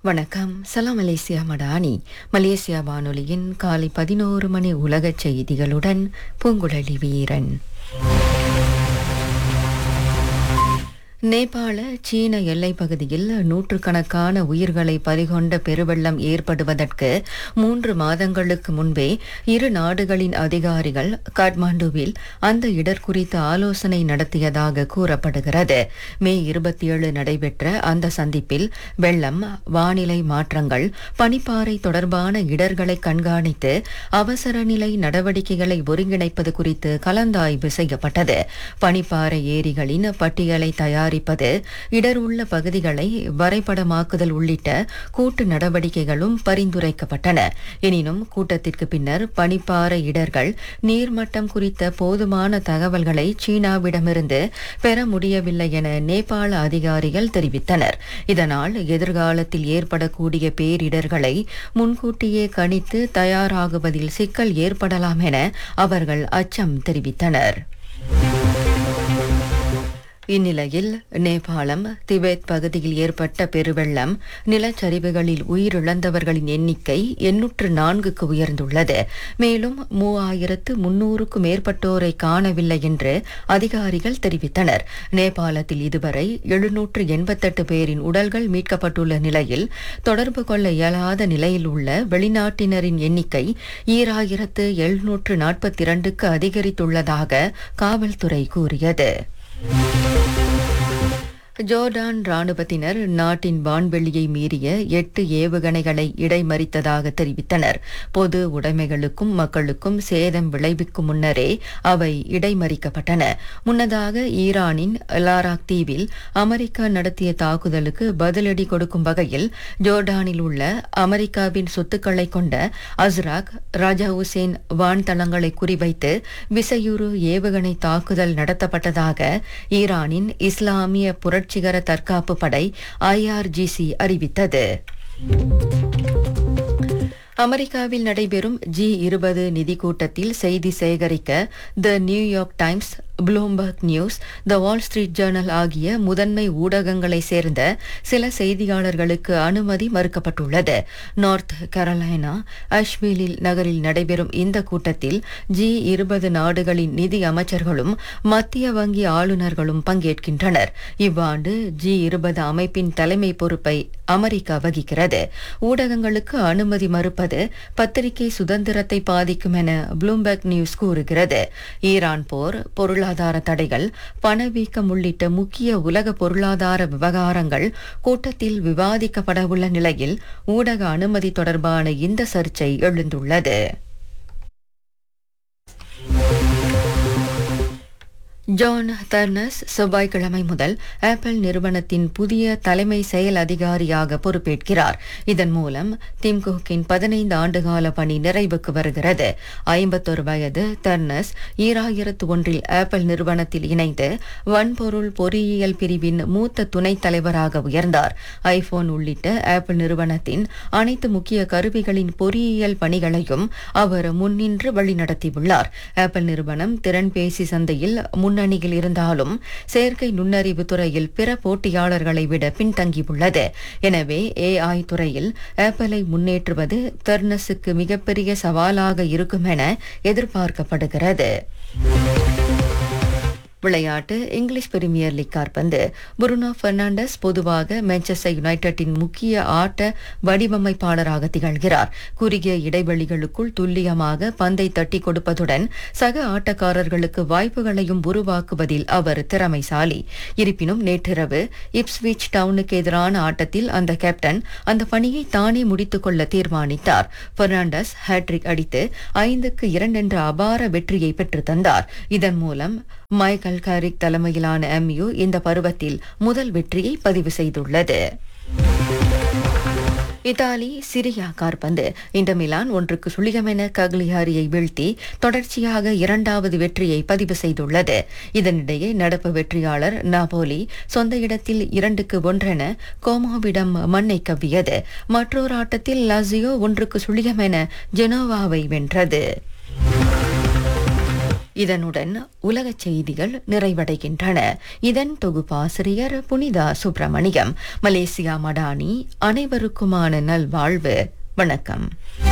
வணக்கம் சலாம் Malaysia Madani Malaysia வானொலியின் காலை பதினோரு மணி உலகச் செய்திகளுடன் பூங்குழலி வீரன் நேபாள சீன எல்லைப் பகுதியில் நூற்றுக்கணக்கான உயிர்களை பறிகொண்ட பெருவெள்ளம் ஏற்படுவதற்கு மூன்று மாதங்களுக்கு முன்பே இரு நாடுகளின் அதிகாரிகள் காட்மாண்டுவில் அந்த இடர் குறித்து ஆலோசனை நடத்தியதாக கூறப்படுகிறது மே இருபத்தி ஏழு நடைபெற்ற அந்த சந்திப்பில் வெள்ளம் வானிலை மாற்றங்கள் பனிப்பாறை தொடர்பான இடர்களை கண்காணித்து அவசர நிலை நடவடிக்கைகளை ஒருங்கிணைப்பது குறித்து கலந்தாய்வு செய்யப்பட்டது பனிப்பாறை ஏரிகளின் பட்டியலை தயாரிப்பது இடர் உள்ள பகுதிகளை வரைபடமாக்குதல் உள்ளிட்ட கூட்டு நடவடிக்கைகளும் பரிந்துரைக்கப்பட்டன எனினும் கூட்டத்திற்கு பின்னர் பனிப்பாறை இடர்கள் நீர்மட்டம் குறித்த போதுமான தகவல்களை சீனாவிடமிருந்து பெற முடியவில்லை என நேபாள அதிகாரிகள் தெரிவித்தனர் இதனால் எதிர்காலத்தில் ஏற்படக்கூடிய பேரிடர்களை முன்கூட்டியே கணித்து தயாராகுவதில் சிக்கல் ஏற்படலாம் என அவர்கள் அச்சம் தெரிவித்தனர் இந்நிலையில் நேபாளம் திபெத் பகுதியில் ஏற்பட்ட பெருவெள்ளம் நிலச்சரிவுகளில் உயிரிழந்தவர்களின் எண்ணிக்கை எண்ணூற்று நான்குக்கு உயர்ந்துள்ளது மேலும் மூவாயிரத்து முன்னூறுக்கும் மேற்பட்டோரை காணவில்லை என்று அதிகாரிகள் தெரிவித்தனர் நேபாளத்தில் இதுவரை எழுநூற்று எண்பத்தெட்டு பேரின் உடல்கள் மீட்கப்பட்டுள்ள நிலையில் தொடர்பு கொள்ள இயலாத நிலையில் உள்ள வெளிநாட்டினரின் எண்ணிக்கை ஈராயிரத்து எழுநூற்று நாற்பத்தி இரண்டுக்கு அதிகரித்துள்ளதாக காவல்துறை கூறியது ஜோர்டான் ராணுவத்தினர் நாட்டின் வான்வெளியை மீறிய எட்டு ஏவுகணைகளை இடைமறித்ததாக தெரிவித்தனர் பொது உடைமைகளுக்கும் மக்களுக்கும் சேதம் விளைவிக்கும் முன்னரே அவை இடைமறிக்கப்பட்டன முன்னதாக ஈரானின் லாராக் தீவில் அமெரிக்கா நடத்திய தாக்குதலுக்கு பதிலடி கொடுக்கும் வகையில் ஜோர்டானில் உள்ள அமெரிக்காவின் சொத்துக்களை கொண்ட அஸ்ராக் ராஜா ஹுசேன் வான்தளங்களை குறிவைத்து விசையுறு ஏவுகணை தாக்குதல் நடத்தப்பட்டதாக ஈரானின் இஸ்லாமிய புரட்சி புரட்சிகர தற்காப்பு படை ஐஆர்ஜிசி அறிவித்தது அமெரிக்காவில் நடைபெறும் ஜி இருபது நிதி கூட்டத்தில் செய்தி சேகரிக்க the New York Times Bloomberg News the Wall Street Journal ஆகிய முதன்மை ஊடகங்களை சேர்ந்த சில செய்தியாளர்களுக்கு அனுமதி மறுக்கப்பட்டுள்ளது நார்த் கரோலைனா அஷ்விலில் நகரில் நடைபெறும் இந்த கூட்டத்தில் ஜி இருபது நாடுகளின் நிதி அமைச்சர்களும் மத்திய வங்கி ஆளுநர்களும் பங்கேற்கின்றனர் இவ்வாண்டு ஜி இருபது அமைப்பின் தலைமை பொறுப்பை அமெரிக்கா வகிக்கிறது ஊடகங்களுக்கு அனுமதி மறுப்பது பத்திரிகை சுதந்திரத்தை பாதிக்கும் என ப்ளூம்பர்க் நியூஸ் கூறுகிறது ஈரான் போர் பொருளாதார தடைகள் பணவீக்கம் உள்ளிட்ட முக்கிய உலக பொருளாதார விவகாரங்கள் கூட்டத்தில் விவாதிக்கப்படவுள்ள நிலையில் ஊடக அனுமதி தொடர்பான இந்த சர்ச்சை எழுந்துள்ளது ஜான் தர்னஸ் செவ்வாய்க்கிழமை முதல் ஆப்பிள் நிறுவனத்தின் புதிய தலைமை செயல் அதிகாரியாக பொறுப்பேற்கிறார் இதன் மூலம் டிம் குக்கின் பதினைந்து ஆண்டுகால பணி நிறைவுக்கு வருகிறது ஐம்பத்தொரு வயது தர்னஸ் ஈராயிரத்து ஒன்றில் ஆப்பிள் நிறுவனத்தில் இணைந்து வன்பொருள் பொறியியல் பிரிவின் மூத்த துணைத் தலைவராக உயர்ந்தார் ஐபோன் உள்ளிட்ட ஆப்பிள் நிறுவனத்தின் அனைத்து முக்கிய கருவிகளின் பொறியியல் பணிகளையும் அவர் முன்னின்று வழிநடத்தியுள்ளார் ஆப்பிள் நிறுவனம் திறன்பேசி சந்தையில் முன்னணியில் இருந்தாலும் செயற்கை நுண்ணறிவு துறையில் பிற போட்டியாளர்களை விட பின்தங்கியுள்ளது எனவே ஏஐ துறையில் ஆப்பிளை முன்னேற்றுவது தெர்னஸுக்கு மிகப்பெரிய சவாலாக இருக்கும் என எதிர்பார்க்கப்படுகிறது விளையாட்டு இங்கிலீஷ் பிரீமியர் லீக் காற்பந்து புருனோ பெர்னாண்டஸ் பொதுவாக மான்செஸ்டர் யுனைடெட்டின் முக்கிய ஆட்ட வடிவமைப்பாளராக திகழ்கிறார் குறுகிய இடைவெளிகளுக்குள் துல்லியமாக பந்தை தட்டி கொடுப்பதுடன் சக ஆட்டக்காரர்களுக்கு வாய்ப்புகளையும் உருவாக்குவதில் அவர் திறமைசாலி இருப்பினும் நேற்றிரவு இப்ஸ்விச் டவுனுக்கு எதிரான ஆட்டத்தில் அந்த கேப்டன் அந்த பணியை தானே முடித்துக் கொள்ள தீர்மானித்தார் பெர்னாண்டஸ் ஹேட்ரிக் அடித்து ஐந்துக்கு இரண்டென்ற அபார வெற்றியை பெற்றுத் தந்தார் இதன் மூலம் மைக்கேல் காரிக் தலைமையிலான எம்யூ இந்த பருவத்தில் முதல் வெற்றியை பதிவு செய்துள்ளது இத்தாலி சிரியா கார்பந்து இன்டர் மிலான் ஒன்றுக்கு சுழியமென கக்லியாரியை வீழ்த்தி தொடர்ச்சியாக இரண்டாவது வெற்றியை பதிவு செய்துள்ளது இதனிடையே நடப்பு வெற்றியாளர் நாபோலி சொந்த இடத்தில் இரண்டுக்கு ஒன்றென கோமாவிடம் மண்ணை கவ்வியது மற்றொரு ஆட்டத்தில் லாசியோ ஒன்றுக்கு சுழியமென ஜெனோவாவை வென்றது இதனுடன் உலகச் செய்திகள் நிறைவடைகின்றன இதன் தொகுப்பாசிரியர் புனிதா சுப்பிரமணியம் மலேசியா மடானி அனைவருக்குமான நல்வாழ்வு வணக்கம்